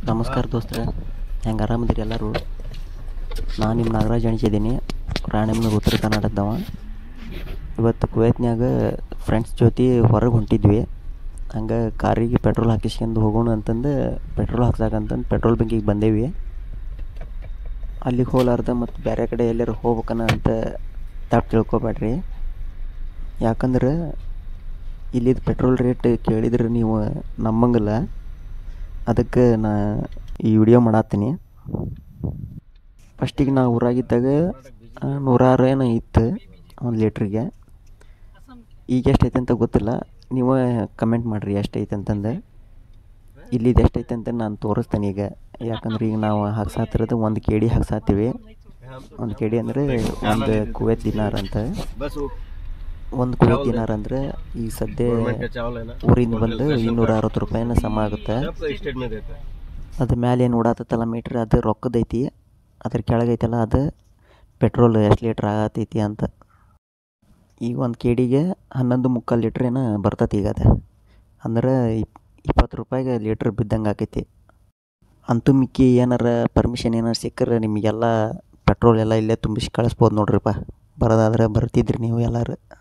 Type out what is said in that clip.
ನಮಸ್ಕಾರ ದೋಸ್ತರ ಹೆಂಗೆ ಆರಾಮದಿರಿ ಎಲ್ಲರೂ ನಾನು ನಿಮ್ಮ ನಾಗರಾಜ್ ಅಣಿಸಿದ್ದೀನಿ ರಾಣಿಮನೂರು ಉತ್ತರ ಕರ್ನಾಟಕದವ ಇವತ್ತು ಕುವೈತ್ನ್ಯಾಗ ಫ್ರೆಂಡ್ಸ್ ಜೊತೆ ಹೊರಗೆ ಹೊಂಟಿದ್ವಿ ಹಂಗೆ ಕಾರಿಗೆ ಪೆಟ್ರೋಲ್ ಹಾಕಿಸ್ಕೊಂಡು ಹೋಗೋಣ ಅಂತಂದು ಪೆಟ್ರೋಲ್ ಹಾಕ್ಸಾಕಂತಂದು ಪೆಟ್ರೋಲ್ ಬಂಕಿಗೆ ಬಂದೇವಿ ಅಲ್ಲಿಗೆ ಹೋಲಾರ್ದ ಮತ್ತು ಬೇರೆ ಕಡೆ ಎಲ್ಲಾರು ಹೋಗ್ಬೇಕನ ಅಂತ ತಪ್ಪು ತಿಳ್ಕೊಬೇಡ್ರಿ ಯಾಕಂದ್ರೆ ಇಲ್ಲಿದ್ದು ಪೆಟ್ರೋಲ್ ರೇಟ್ ಕೇಳಿದ್ರೆ ನೀವು ನಂಬಂಗಿಲ್ಲ ಅದಕ್ಕೆ ನಾ ಈ ವಿಡಿಯೋ ಮಾಡತ್ತೀನಿ ಫಸ್ಟಿಗೆ ನಾ ಊರಾಗಿದ್ದಾಗ ಆ, ನೂರಾರು ಏನೋ ಇತ್ತು ಒಂದು ಲೀಟ್ರಿಗೆ ಈಗ ಎಷ್ಟೈತೆ ಅಂತ ಗೊತ್ತಿಲ್ಲ ನೀವು ಕಮೆಂಟ್ ಮಾಡಿರಿ ಎಷ್ಟೈತೆ ಅಂತಂದು ಇಲ್ಲಿದ್ದು ಎಷ್ಟೈತೆ ಅಂತ ನಾನು ತೋರಿಸ್ತೇನೆ ಈಗ ಯಾಕಂದ್ರೆ ಈಗ ನಾವು ಹಾಕ್ಸಾತಿರೋದು ಒಂದು ಕೆ ಡಿ ಹಾಕ್ಸಾತೀವಿ ಒಂದು ಕೆ ಡಿ ಅಂದರೆ ಒಂದು ಕುವೈತ್ ದಿನಾರ್ ಅಂತ बस वो ಒಂದು ಕುವೈತ್ ದಿನಾರ್ ಅಂದರೆ ಈಗ ಸದ್ಯ गवर्नमेंट का चावल है ना ಊರಿಂದ ಬಂದು ಇನ್ನೂರ ಅರವತ್ತು ರೂಪಾಯಿನ ಸಮ ಆಗುತ್ತೆ सब स्टेट में देता है ಅದು ಮ್ಯಾಲೆ ಏನು ಓಡಾತತ್ತಲ್ಲ ಮೀಟ್ರ್ ಅದು ರೊಕ್ಕದೈತಿ ಅದ್ರ ಕೆಳಗೈತಲ್ಲ ಅದು ಪೆಟ್ರೋಲ್ ಎಷ್ಟು ಲೀಟ್ರ್ ಆಗತೈತಿ ಅಂತ ಈಗ ಒಂದು ಕೆ ಡಿಗೆ ಹನ್ನೊಂದು ಮುಕ್ಕಾಲು ಲೀಟ್ರ್ ಏನೋ ಬರ್ತೈತಿ ಈಗ ಅದು ಅಂದ್ರೆ ಇಪ್ ಇಪ್ಪತ್ತು ರೂಪಾಯಿಗೆ ಲೀಟ್ರ್ ಬಿದ್ದಂಗೆ ಆಕೈತಿ ಅಂತೂ ಮಿಕ್ಕಿ ಏನಾರ ಪರ್ಮಿಷನ್ ಏನಾರು ಸಿಕ್ಕರೆ ನಿಮಗೆಲ್ಲ ಪೆಟ್ರೋಲ್ ಎಲ್ಲ ಇಲ್ಲೇ ತುಂಬಿಸಿ ಕಳಿಸ್ಬೋದು ನೋಡ್ರಿಪ್ಪ ಬರೋದಾದ್ರೆ ಬರ್ತಿದ್ರಿ ನೀವು ಎಲ್ಲರೂ